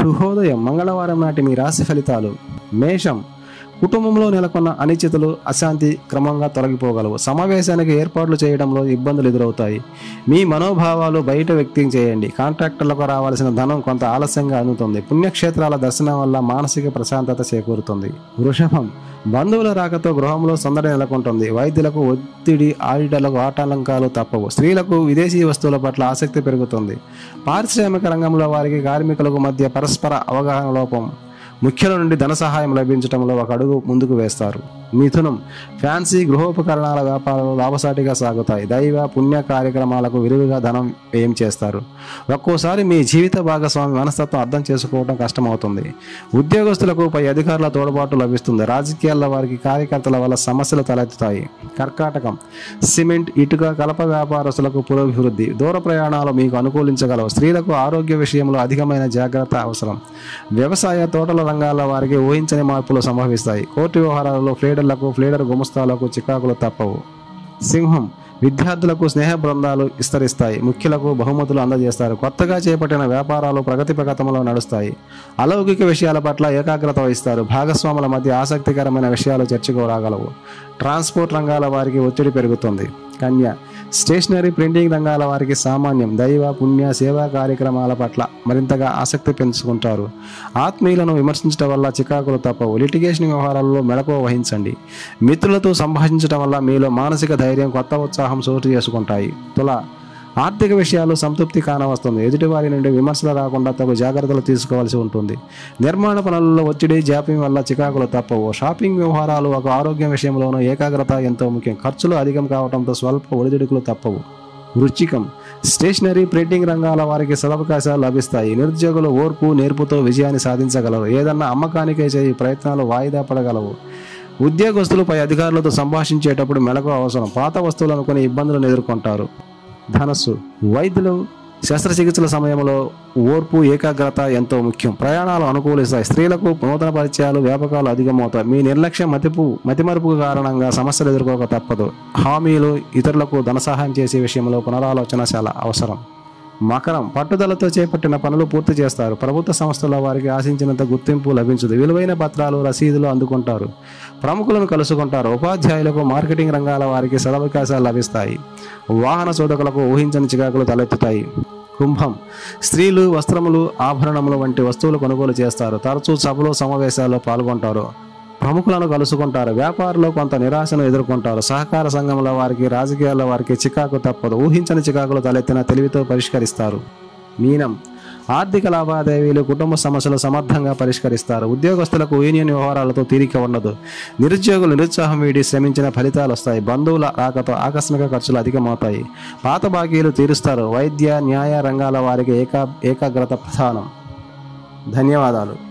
శుభోదయం మంగళవారం నాటి మీ రాశి ఫలితాలు మేషం కుటుంబంలో నెలకొన్న అనిశ్చితలు అశాంతి క్రమంగా తొలగిపోగలవు సమావేశానికి ఏర్పాట్లు చేయడంలో ఇబ్బందులు ఎదురవుతాయి మీ మనోభావాలు బయట వ్యక్తం చేయండి కాంట్రాక్టర్లకు రావాల్సిన ధనం కొంత ఆలస్యంగా అందుతుంది పుణ్యక్షేత్రాల దర్శనం వల్ల మానసిక ప్రశాంతత చేకూరుతుంది వృషభం బంధువుల రాకతో గృహంలో సందడి నెలకొంటుంది వైద్యులకు ఒత్తిడి ఆడిటర్లకు ఆటంకాలు తప్పవు స్త్రీలకు విదేశీ వస్తువుల పట్ల ఆసక్తి పెరుగుతుంది పారిశ్రామిక రంగంలో వారికి కార్మికులకు మధ్య పరస్పర అవగాహన లోపం ముఖ్యుల నుండి ధన సహాయం లభించడంలో ఒక అడుగు ముందుకు వేస్తారు మిథునం ఫ్యాన్సీ గృహోపకరణాల వ్యాపారాలు లాభసాటిగా సాగుతాయి దైవ పుణ్య కార్యక్రమాలకు విరివిగా ధనం వ్యయం చేస్తారు ఒక్కోసారి మీ జీవిత భాగస్వామి మనస్తత్వం అర్థం చేసుకోవడం కష్టమవుతుంది ఉద్యోగస్తులకు పై అధికారుల తోడ్పాటు లభిస్తుంది రాజకీయాల్లో వారికి కార్యకర్తల వల్ల సమస్యలు తలెత్తుతాయి కర్కాటకం సిమెంట్ ఇటుక కలప వ్యాపారస్తులకు పురోభివృద్ధి దూర ప్రయాణాలు మీకు అనుకూలించగలవు స్త్రీలకు ఆరోగ్య విషయంలో అధికమైన జాగ్రత్త అవసరం వ్యవసాయ తోటల రంగాల వారికి ఊహించని మార్పులు సంభవిస్తాయి కోర్టు వ్యవహారాలలో ఫ్లీడర్లకు ఫ్లీడర్ గుమస్తాలకు చికాకులు తప్పవు సింహం విద్యార్థులకు స్నేహ బృందాలు విస్తరిస్తాయి ముఖ్యులకు బహుమతులు అందజేస్తారు కొత్తగా చేపట్టిన వ్యాపారాలు ప్రగతి ప్రగతంలో నడుస్తాయి అలౌకిక విషయాల పట్ల ఏకాగ్రత వహిస్తారు భాగస్వాముల మధ్య ఆసక్తికరమైన విషయాలు చర్చకు రాగలవు ట్రాన్స్పోర్ట్ రంగాల వారికి ఒత్తిడి పెరుగుతుంది కన్య స్టేషనరీ ప్రింటింగ్ రంగాల వారికి సామాన్యం దైవ పుణ్య సేవా కార్యక్రమాల పట్ల మరింతగా ఆసక్తి పెంచుకుంటారు ఆత్మీయులను విమర్శించడం వల్ల చికాకులు తప్పవు లిటిగేషన్ వ్యవహారాలలో మెళకువ వహించండి మిత్రులతో సంభాషించడం వల్ల మీలో మానసిక ధైర్యం కొత్త ఉత్సాహం చోటు చేసుకుంటాయి తుల ఆర్థిక విషయాలు సంతృప్తి కానవస్తుంది ఎదుటివారి నుండి విమర్శలు రాకుండా తగు జాగ్రత్తలు తీసుకోవాల్సి ఉంటుంది నిర్మాణ పనులలో ఒత్తిడి జాప్యం వల్ల చికాకులు తప్పవు షాపింగ్ వ్యవహారాలు ఒక ఆరోగ్యం విషయంలోనూ ఏకాగ్రత ఎంతో ముఖ్యం ఖర్చులు అధికం కావడంతో స్వల్ప ఒడిదుడుకులు తప్పవు వృచ్చికం స్టేషనరీ ప్రింటింగ్ రంగాల వారికి సదవకాశాలు లభిస్తాయి నిరుద్యోగులు ఓర్పు నేర్పుతో విజయాన్ని సాధించగలరు ఏదన్నా అమ్మకానికే చేయి ప్రయత్నాలు వాయిదా పడగలవు ఉద్యోగస్తులు పై అధికారులతో సంభాషించేటప్పుడు మెలకు అవసరం పాత వస్తువులను కొని ఇబ్బందులను ఎదుర్కొంటారు ధనస్సు వైద్యులు శస్త్రచికిత్సల సమయంలో ఓర్పు ఏకాగ్రత ఎంతో ముఖ్యం ప్రయాణాలు అనుకూలిస్తాయి స్త్రీలకు నూతన పరిచయాలు వ్యాపకాలు అధికమవుతాయి మీ నిర్లక్ష్యం మతిపు మతిమరుపు కారణంగా సమస్యలు ఎదుర్కోక తప్పదు హామీలు ఇతరులకు ధన సహాయం చేసే విషయంలో పునరాలోచన చాలా అవసరం మకరం పట్టుదలతో చేపట్టిన పనులు పూర్తి చేస్తారు ప్రభుత్వ సంస్థల వారికి ఆశించినంత గుర్తింపు లభించదు విలువైన పత్రాలు రసీదులు అందుకుంటారు ప్రముఖులను కలుసుకుంటారు ఉపాధ్యాయులకు మార్కెటింగ్ రంగాల వారికి సదవకాశాలు లభిస్తాయి వాహన శోధకులకు ఊహించని చికాకులు తలెత్తుతాయి కుంభం స్త్రీలు వస్త్రములు ఆభరణములు వంటి వస్తువులు కొనుగోలు చేస్తారు తరచూ సభలో సమావేశాల్లో పాల్గొంటారు ప్రముఖులను కలుసుకుంటారు వ్యాపారంలో కొంత నిరాశను ఎదుర్కొంటారు సహకార సంఘంలో వారికి రాజకీయాల్లో వారికి చికాకు తప్పదు ఊహించని చికాకులు తలెత్తిన తెలివితో పరిష్కరిస్తారు మీనం ఆర్థిక లావాదేవీలు కుటుంబ సమస్యలు సమర్థంగా పరిష్కరిస్తారు ఉద్యోగస్తులకు యూనియన్ వ్యవహారాలతో తీరిక ఉండదు నిరుద్యోగులు నిరుత్సాహం వీడి శ్రమించిన ఫలితాలు వస్తాయి బంధువుల రాకతో ఆకస్మిక ఖర్చులు అధికమవుతాయి పాత బాకీలు తీరుస్తారు వైద్య న్యాయ రంగాల వారికి ఏకా ఏకాగ్రత ప్రధానం ధన్యవాదాలు